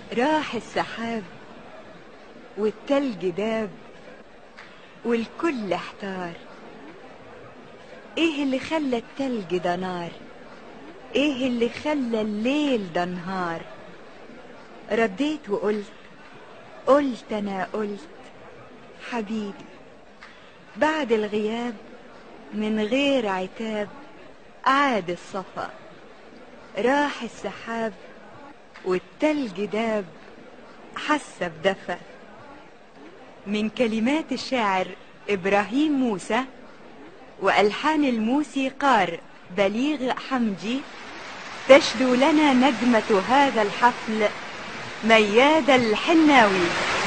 راح السحاب والتلج داب والكل احتار ايه اللي خلى التلج ده نار ايه اللي خلى الليل ده نهار رديت وقلت قلت انا قلت حبيبي بعد الغياب من غير عتاب عاد الصفا راح السحاب والتلج داب حس بدفى من كلمات الشاعر إبراهيم موسى وألحان الموسيقار بليغ حمدي تشدو لنا نجمة هذا الحفل مياد الحناوي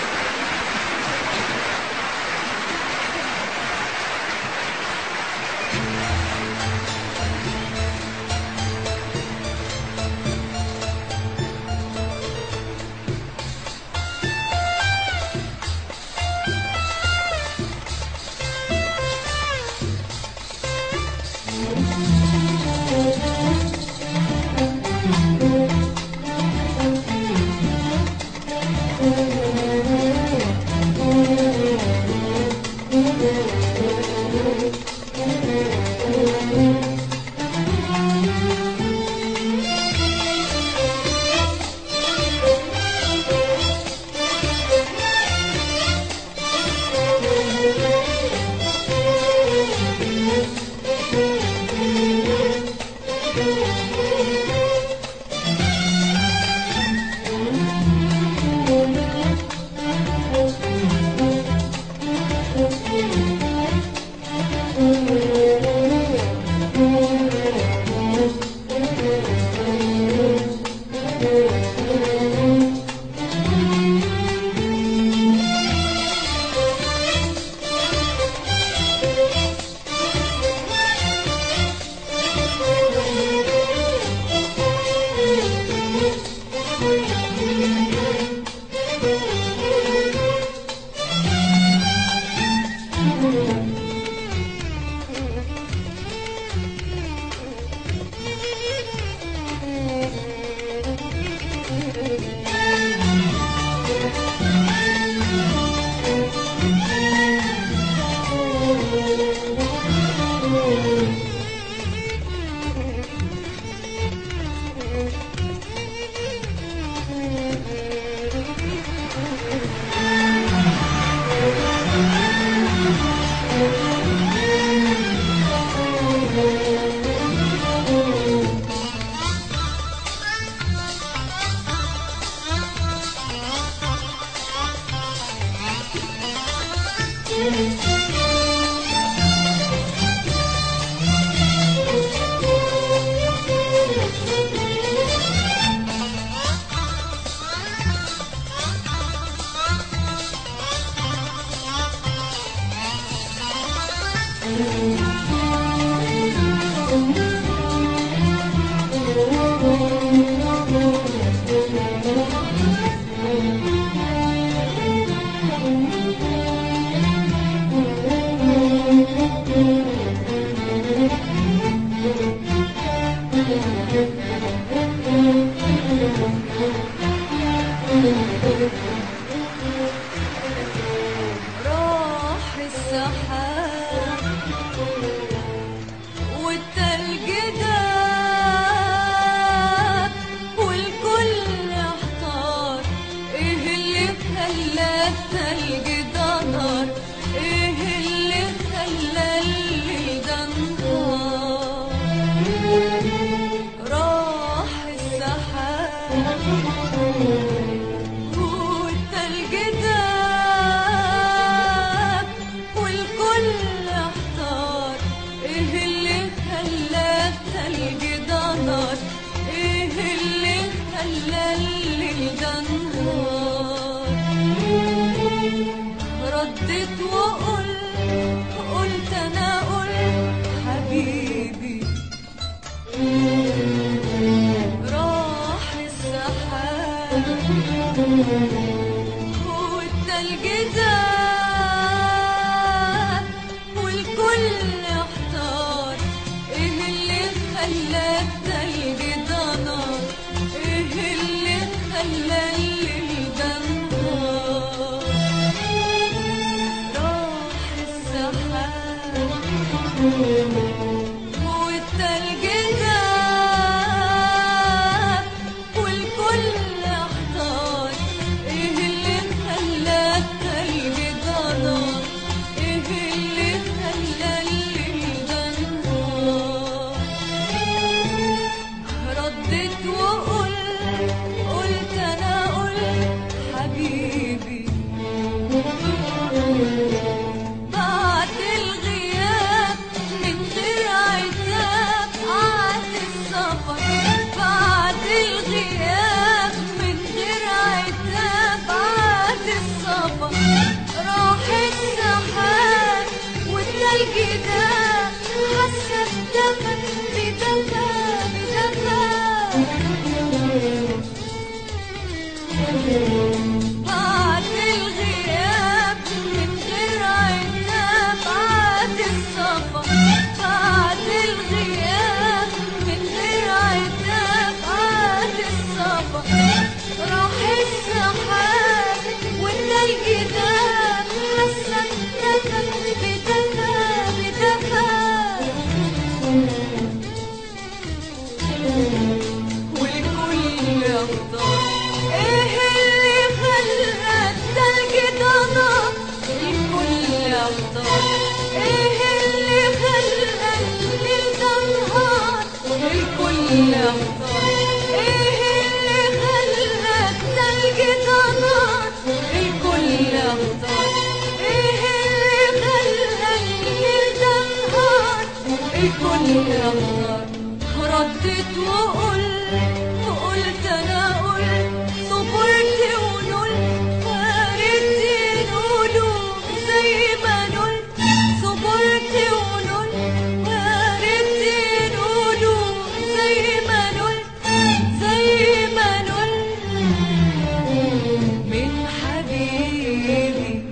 راح السحاب والتلج داب والكل احتار ايه اللي خلى التلج ده نار ايه اللي خلى الليل ده نهار راح السحاب والتلج داب والكل احتار ايه اللي خلى التلج ده نار ايه اللي خلى الليل ده نهار رديت وقلت قلت انا قلت حبيبي راح السحاب والتلج داب والكل احتار ايه اللي خلى التلج ده نار ايه اللي خلى الليل والكل احتار ايه اللي خلى التلج ده نار الكل احتار ايه اللي خلى الليل ده نهار الكل احتار ردت وقلت وقلت انا قلت صبرت ونلت وارد نقوله زي ما نلت صبرت ونلت وارد نقوله زي ما نلت زي ما نلت من حبيبي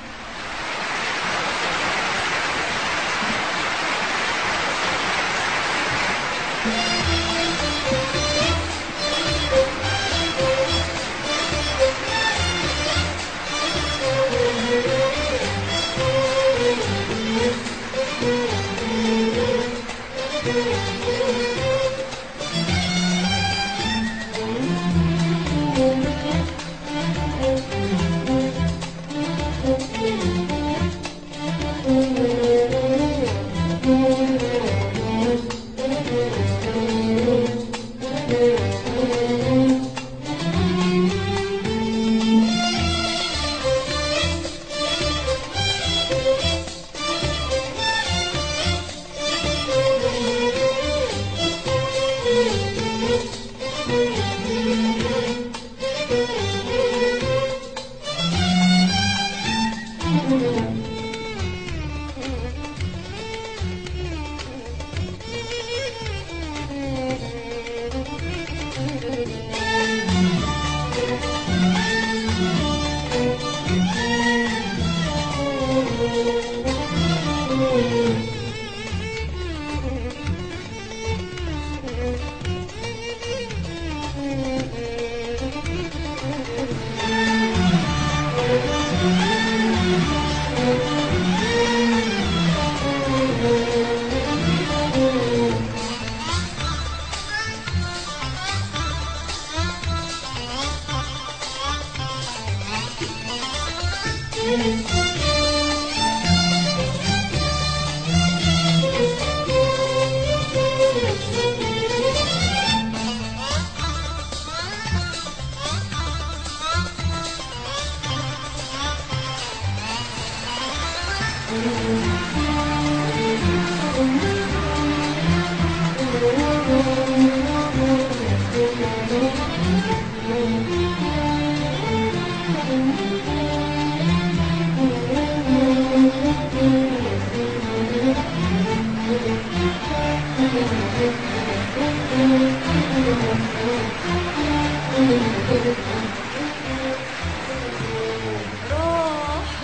راح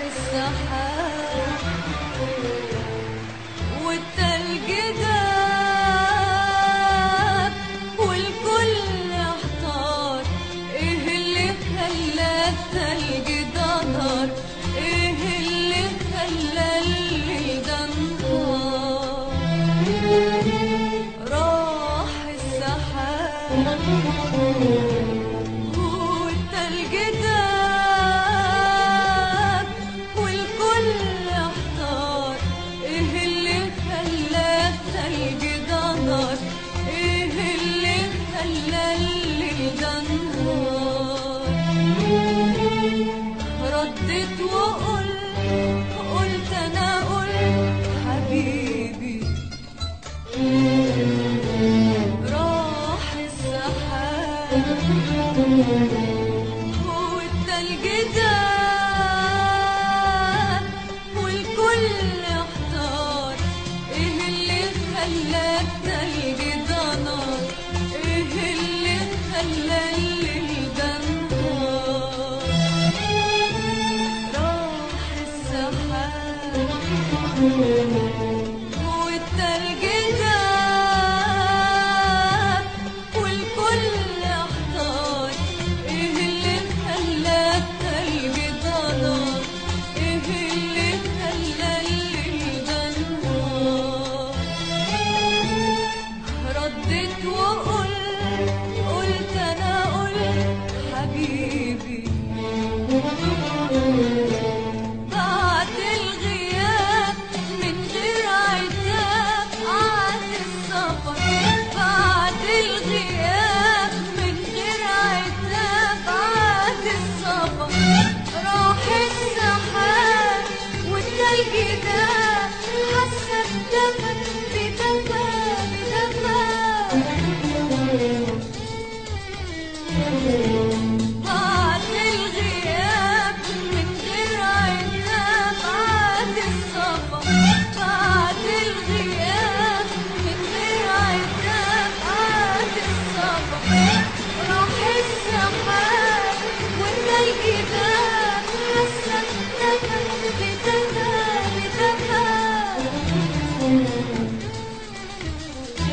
السحاب والتلج داب والكل احتار ايه اللي خلى التلج ده نار ايه اللي خلى الليل ده نهار راح السحاب والتلج داب والكل احتار ايه اللي خلى التلج ده نار ايه اللي خلى الليل ده نهار ردت وقلت قلت انا قلت حبيبي راح السحاب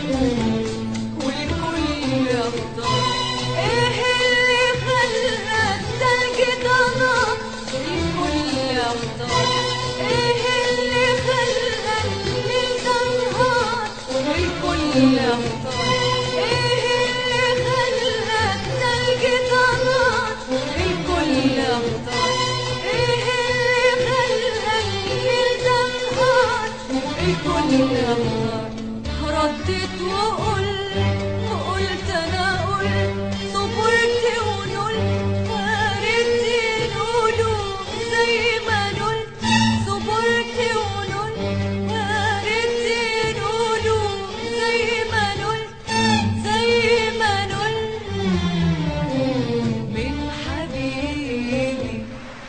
والكل اختار ايه اللي خلى التلج ده نار الكل اختار ايه اللي خلى الليل ده نهار الكل اختار ايه اللي خلى التلج ده نار الكل اختار ايه اللي خلى الليل ده نهار الكل اختار رديت وقلت قلت انا قلت صبرت ونقولت وردي نقولوا زي ما نقولت صبرت ونقولت وردي نقولوا زي ما نقولت زي ما نقولت من حبيبي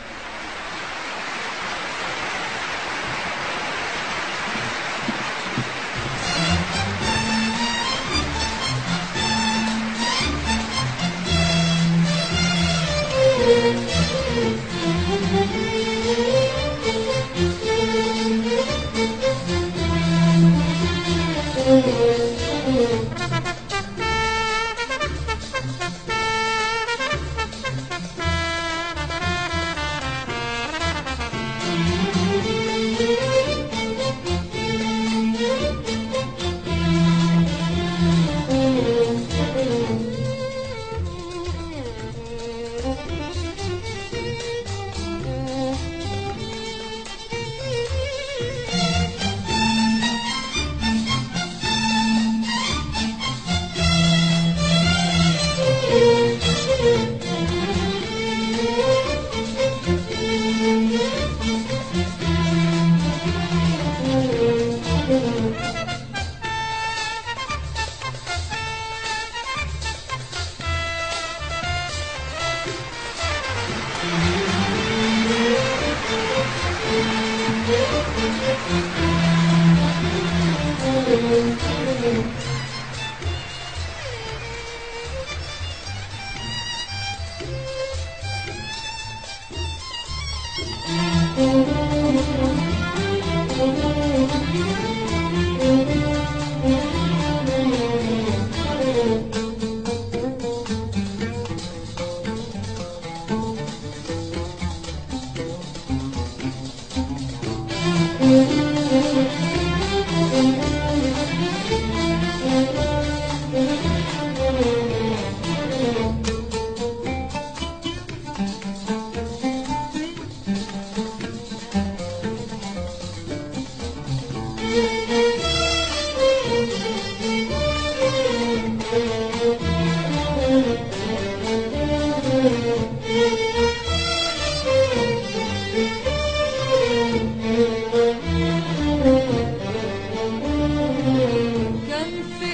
كان في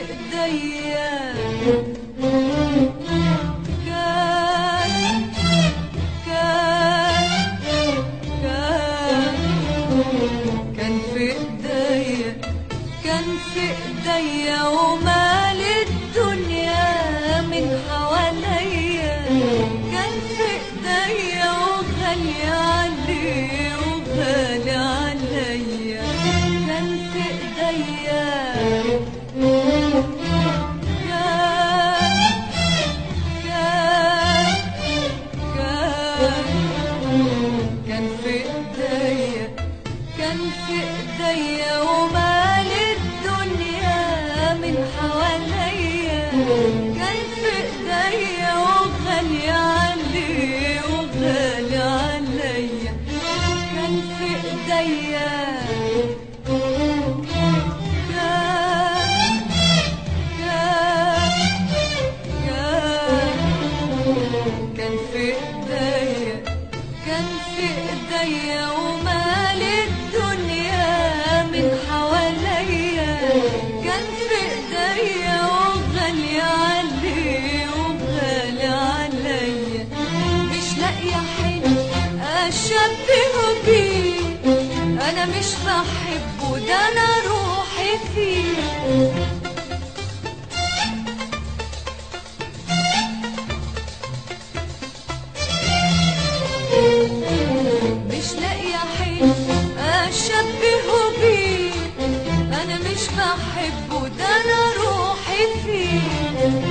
ايديا كان كان كان كان في ايديا كان في ايديا ومال الدنيا من حواليا كان في ايديا وغالي علي وغالي عليا كان في ايديا كان في ايديا كان في ايديا ومال الدنيا من حواليا كان في ايديا وغالي علي وغالي عليا كان في ايديا كان كان في ايديا كان في ايديا ومال الدنيا من حواليا كان في ايديا وغالي علي وغالي عليا مش لاقيه حلو اشبهه بيه انا مش بحبه ده انا روحي فيه مش لاقيه حلو اشبهه بيه انا مش بحبه ده انا روحي فيه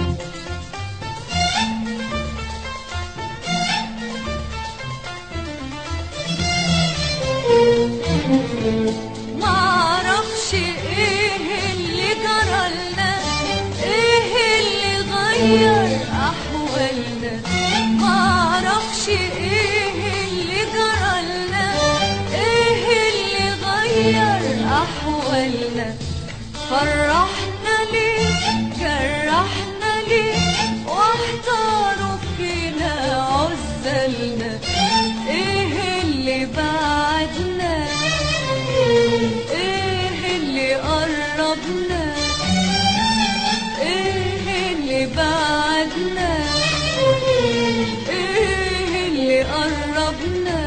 معرفش ايه اللي جرالنا ايه اللي غير احوالنا معرفش ايه اللي جرالنا ايه اللي غير احوالنا فرحنا ليه جرحنا ليه واحتاروا فينا عزلنا ايه اللي بعدنا ايه اللي قربنا ايه اللي بعدنا ايه اللي قربنا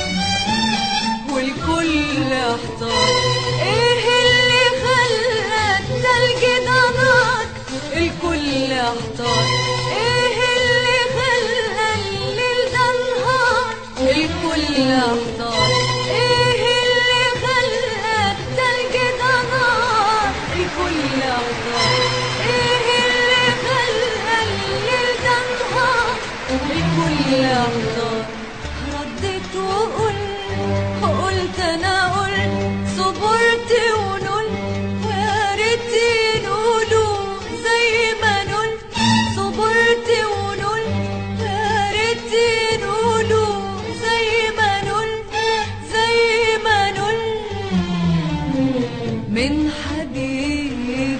والكل احتار ايه اللي خلى التلج ده نار الكل احتار ايه اللي خلى الليل ده نهار الكل احتار ايه اللي خلى التلج ده نار الكل احتار ايه اللي خلى الليل ده نهار الكل احتار رديت وقلت قلت انا قلت صبرت ونقول ويا ريت نقولوا زي ما نقول صبرت ونقول ويا ريت نقولوا زي ما نقول زي ما نقول من حبيبي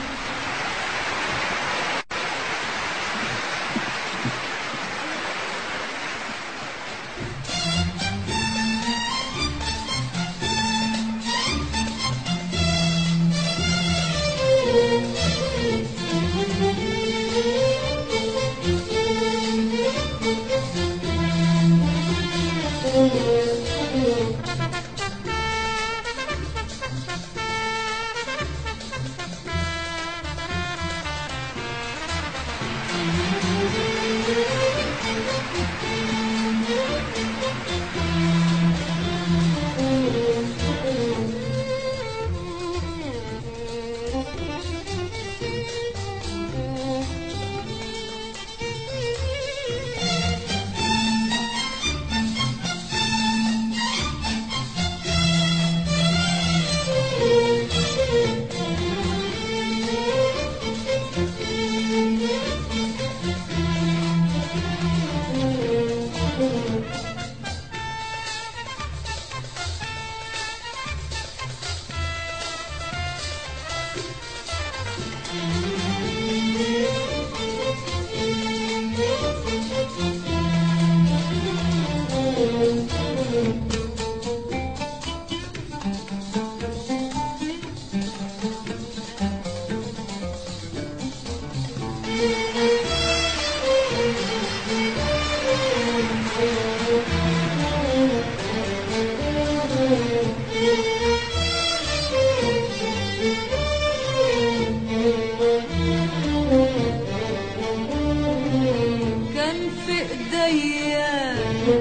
كان في ايديا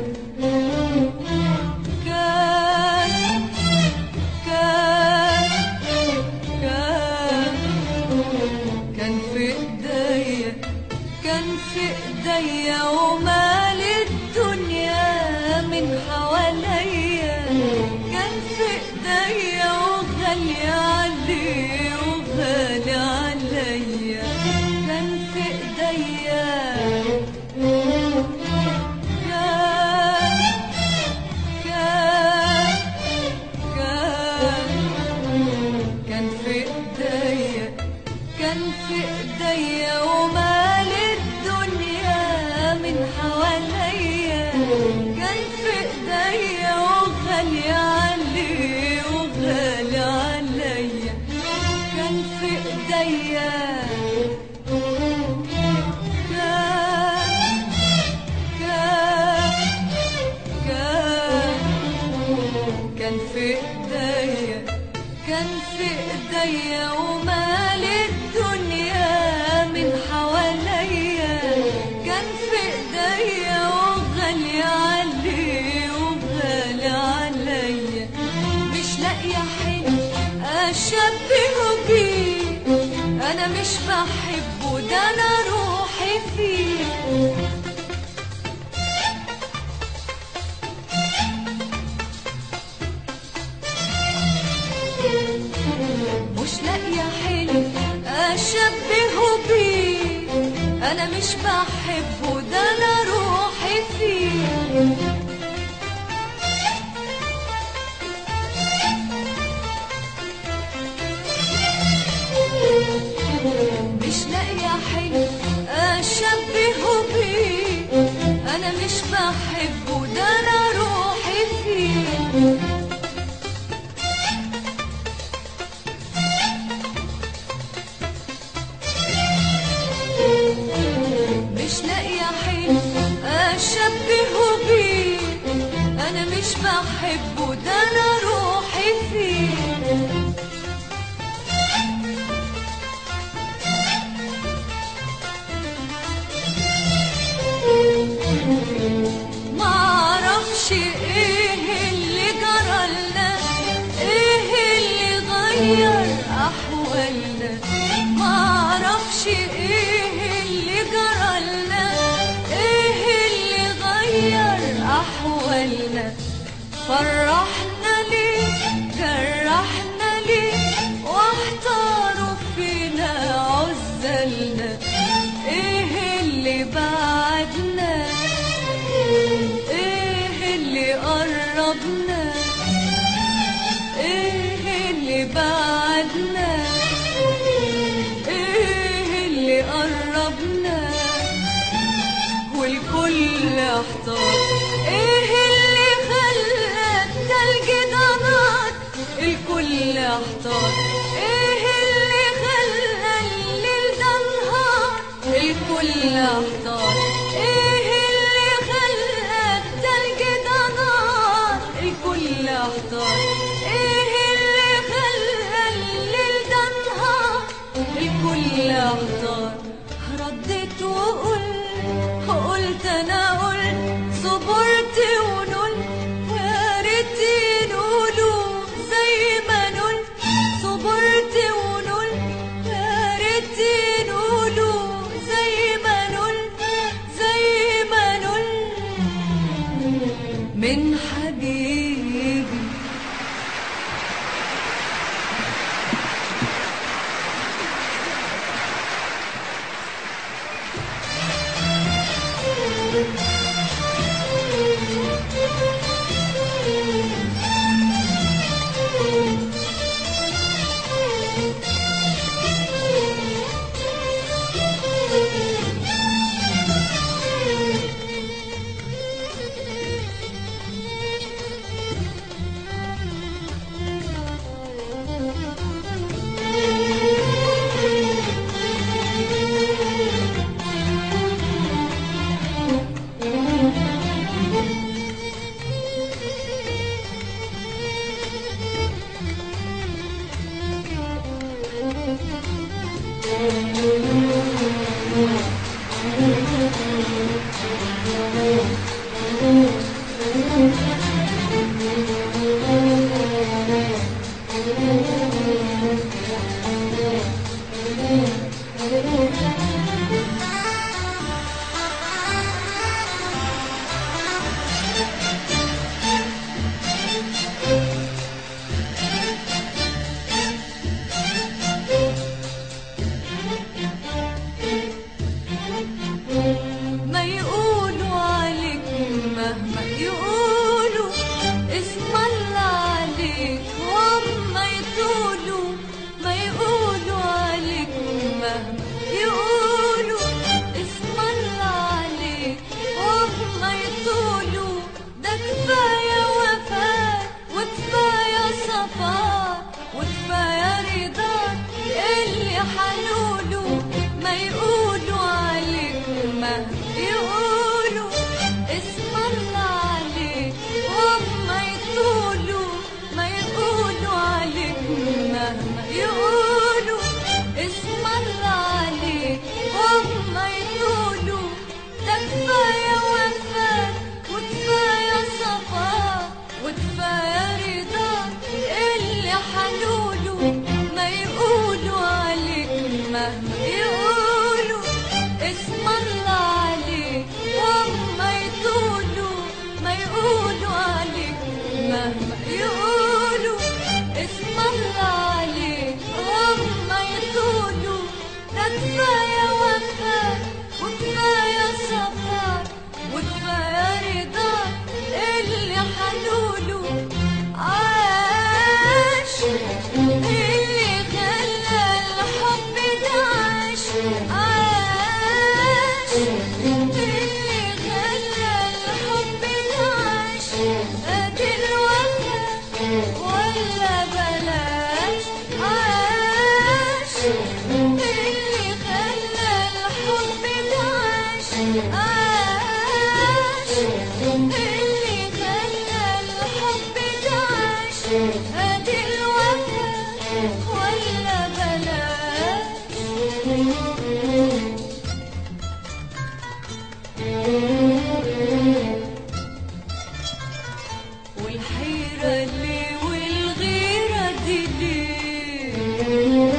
كان كان كان كان في ايديا كان في ايديا ومال الدنيا من حواليا كان في ايديا وغالي عليه وغالي عليا كان في ايديا كان كان كان كان في ايديا كان في ايديا ومال الدنيا من حواليا كان في ايديا وغالي عليه وغالي عليا كان في ايديا كان كان كان كان في ايديا كان في ايديا ومال الدنيا من حواليا كان في ايديا وغالي عليه وغالي عليا مش لاقيه حين اشبهه بيه انا مش بحبه ده انا روحي فيه مش لاقية حلو أشبهه بيه أنا مش بحبه ده أنا روحي فيه مش لاقية حلو أشبهه بيه أنا مش بحبه ده أنا روحي فيه مش لاقية حلو أشبهه بيه أنا مش بحبه ده أنا روحي فيه معرفش ايه اللي جرالنا ايه اللي غير احوالنا معرفش ايه اللي جرالنا ايه اللي غير احوالنا فرحنا ليه جرحنا ليه واحتاروا فينا عزلنا ايه اللي بعدنا ايه اللي قربنا ايه اللي بعدنا ايه اللي قربنا والكل احتار ايه اللي خلى التلج ده نار الكل احتار ايه اللي خلى الليل ده نهار الكل احتار ايه اللي خلى التلج ده نار الكل احتار ايه اللي خلى الليل ده نهار الكل احتار رديت وقلت قلت انا قلت صبرت ونلت يا ريت ينقولوا زي ما نلت صبرت ونلت يا ريت ينقولوا زي ما نلت زي ما نلت من حبيبي ما يقولوا عليك مهما يقولوا اسم الله عليك هم يطولوا ما يقولوا عليك مهما مهما يقولوا اسم الله عليك وما يطولوا ما يقولوا عليك مهما يقولوا اسم الله عليك وما يطولوا ده كفاية وفاء وكفاية صفاء وكفاية رضا اللي حلوله عاش اللي خلى الحب ده عاش عاش اللي خلى الحب ده عاش ادي الوفا ولا بلاش عاش اللي خلى الحب ده عاش عاش اللي خلى الحب ده عاش ادي الوفا ولا بلاش والحيرة ليه والغيرة دي ليه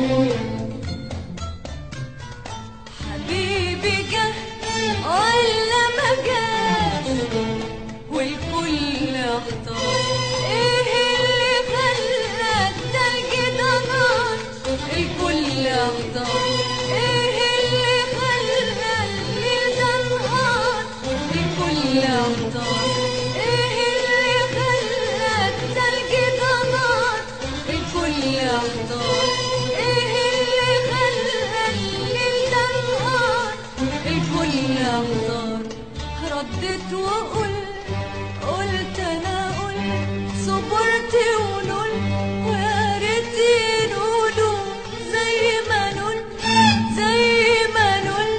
حبيبي جه ولا ما جاش والكل احتار ايه اللي خلى التلج ده نار الكل احتار ايه اللي خلى الليل ده نهار الكل احتار ايه اللي خلى التلج ده نار الكل احتار ايه اللي خلى الليل ده نهار الكل احتار ردت وقلت قلت انا قلت صبرت ونقول ويا ريت ينقولوا زي ما نقول زي ما نقول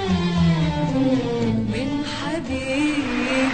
من حبيبي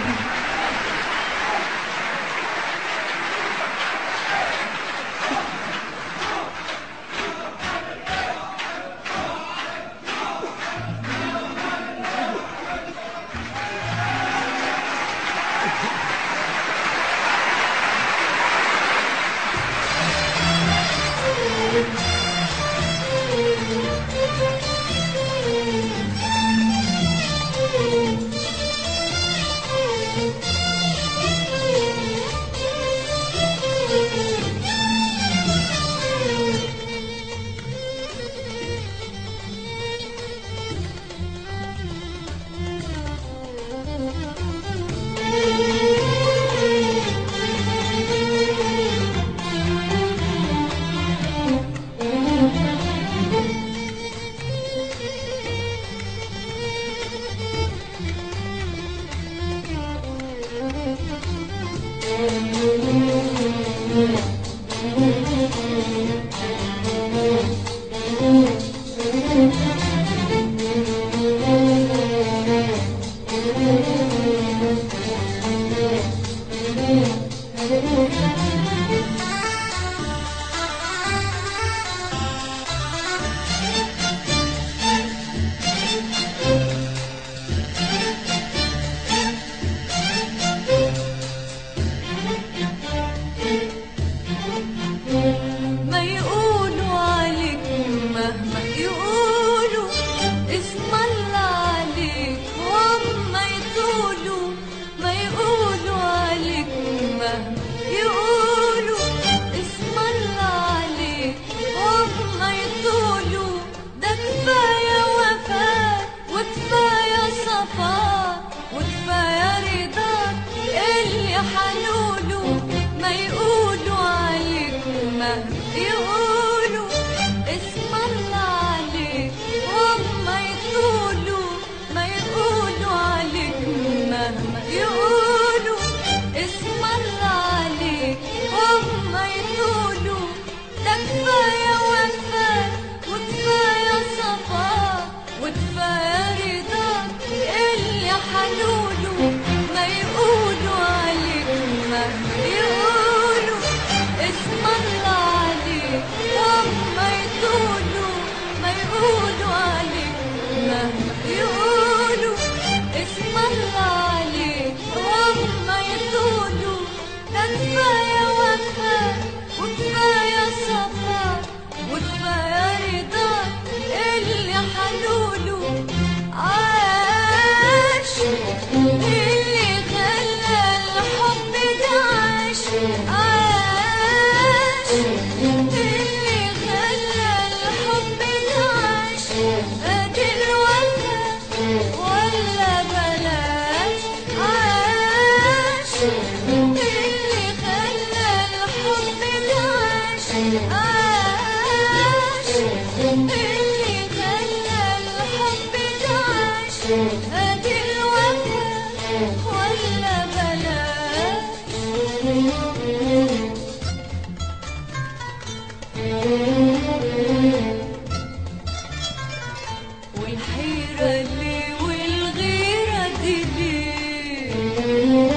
ما يقولوا عليك مهما يقولوا اسم الله عليك وما يطولوا ما يقولوا عليك مهما يقولوا اسم الله عليك وما يطولوا ده كفاية وفاء وكفاية صفاء وكفاية رضا اللي حلوله ما يقولوا عليك ما يقولوا اسم الله عليك ادي الوفا ولا بلاش عاش اللي خلى الحب تعيش عاش اللي خلى الحب تعيش ادي الوفا ولا بلاش والحيرة ليه والغيرة دي ليه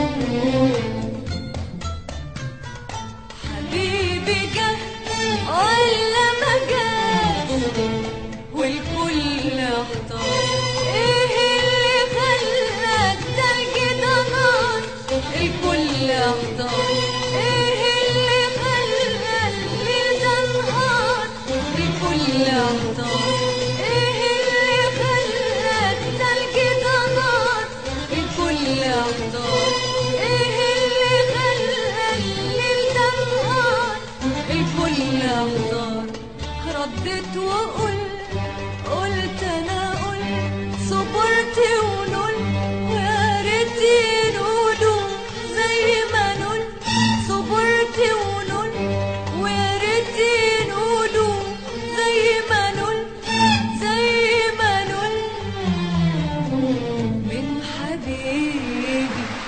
حبيبي جه ولا ما جاش والكل احتار ايه اللي خلاك تلج ده نار الكل احتار ايه اللي خلى الليل ده نهار الكل احتار ايه اللي خلاك تلج ده نار الكل احتار ايه اللي خلى الليل ده نهار الكل احتار ردت وقلت قلت انا قلت صبرت ونقول ويا ريت ينقولوا زي ما نقول صبرت ونقول ويا ريت ينقولوا زي ما نقول زي ما نقول من حبيبي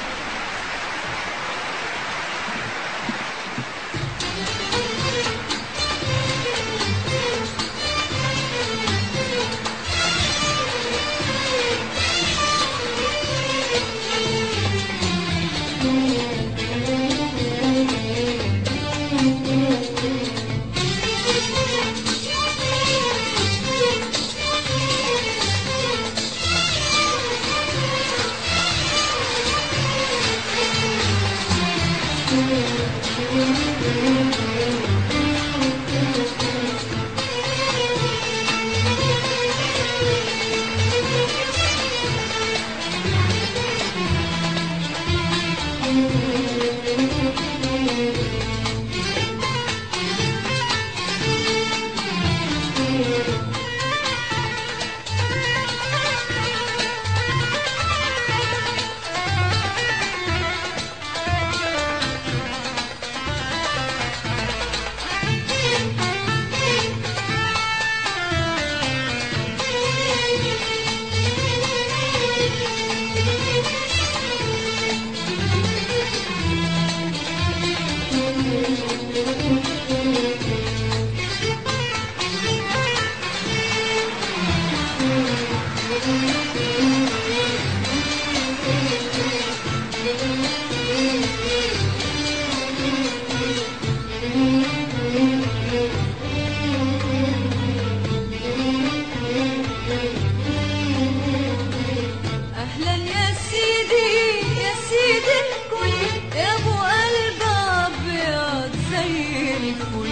اهلا يا سيدي يا سيدي الكل يا ابو قلب ابيض زي الفل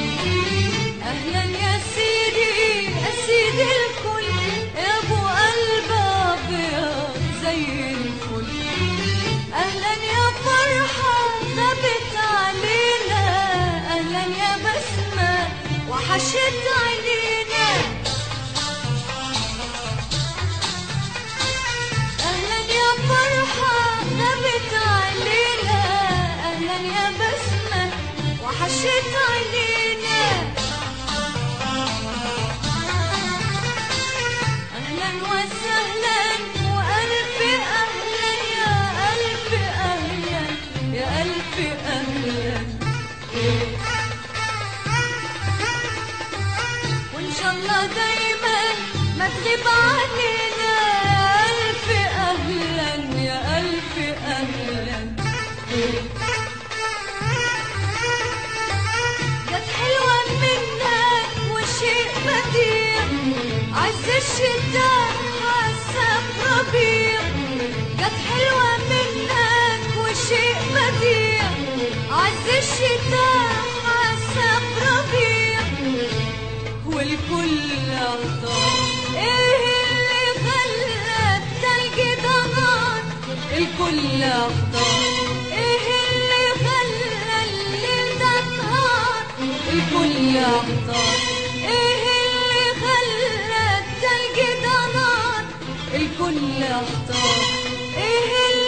اهلا يا سيدي يا سيدي الكل يا ابو قلب ابيض زي الفل اهلا يا فرحه غابت علينا اهلا يا بسمه وحشت عينينا اهلا يا فرحة غابت علينا اهلا يا بسمة وحشت عينينا اهلا وسهلا والف اهلا يا الف اهلا يا الف اهلا وان شاء الله دايما ما تغيب عننا يا الف اهلا يا الف اهلا جت حلوة منك وشيء بديع عز الشتاء حسب ربيع جت حلوة منك وشيء بديع عز الشتاء حسب ربيع والكل اغطى ايه اللي خلى التلج ده نار الكل اغطى ايه اللي خلى الليل ده نهار الكل اغطى ايه اللي خلى التلج الكل احتار ايه